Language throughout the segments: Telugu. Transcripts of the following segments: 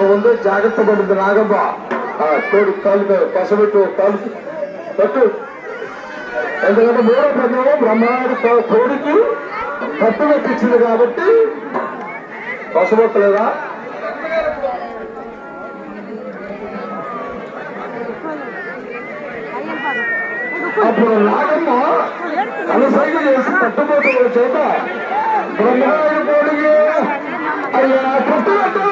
ఉంది జాగ్రత్త పడుతుంది నాగమ్మ ఆ, తోడు కాలు మీద పసబెట్టు కాలు పట్టు ఎందుకంటే మూడో పద్యం బ్రహ్మాడు తోడికి కట్టు పెట్టించింది కాబట్టి పసబొట్టలేదా అప్పుడు నాగమ్మ కనసైగ చేసి కట్టుబోతున్న చేత బ్రహ్మరాయుడు కోడికి అయ్యా కట్టుబట్టు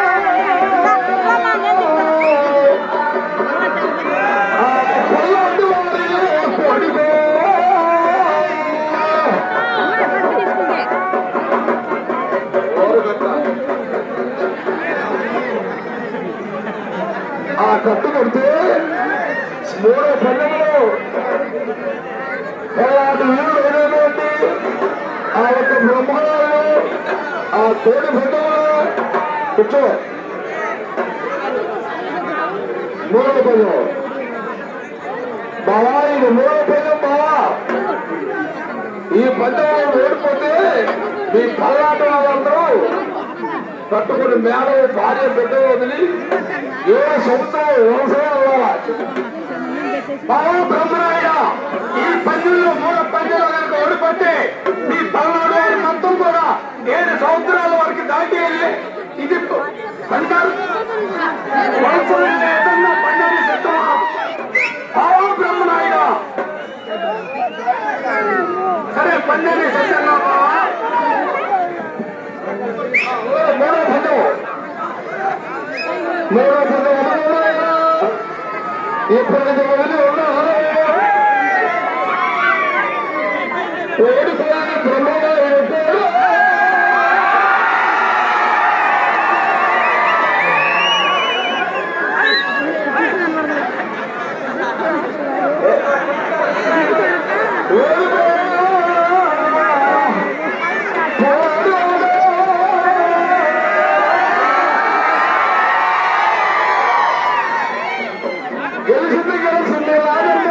ఆ పొల్లాడు వాడి కోడికో ఆ కట్టు కడితే మూడో పల్లెలో పోరాడు వీరుడు అయినటువంటి ఆ యొక్క బ్రహ్మగారు ఆ తోడి బంధువులు కూర్చో మూడో పదం బావా ఇది మూడో పదం బావా ఈ పందెం ఓడిపోతే మీ కళ్ళాట వాళ్ళందరూ కట్టుకుని మేడ భార్య బిడ్డ వదిలి ఏ సొంతం వ్యవసాయం అవ్వాలి బాబు బ్రహ్మరాయుడ ఈ పందుల్లో మూడు పందులు కనుక ఓడిపోతే మీ పల్నాడు వారి మొత్తం కూడా ఏడు సంవత్సరాల వరకు దాటి వెళ్ళి ఇది పంటారు వలసలు ఏదన్నా పండుగ సిద్ధమా బాబు బ్రహ్మనాయుడ సరే పండుగ సిద్ధంగా బావా మూడో పండుగ మూడో పండుగ ఇప్పుడు వదిలి ఉన్నారు ఓడిపోయిన బ్రహ్మగారు పేరు గెలిచింది గెలిచింది రాజమ్మ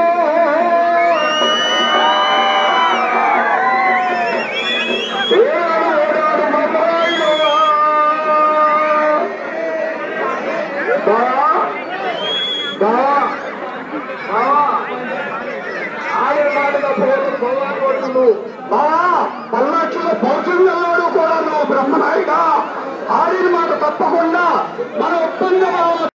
ఏడాడు ఏడాడు బ్రహ్మరాయుడు బా బా బా ఆడే మాట తప్పలేదు భగవాన్ కొడుకును బా పల్నాట్లో పౌరుషంలో కూడా నువ్వు బ్రహ్మనాయుడా ఆడిన మాట తప్పకుండా మన ఒప్పందం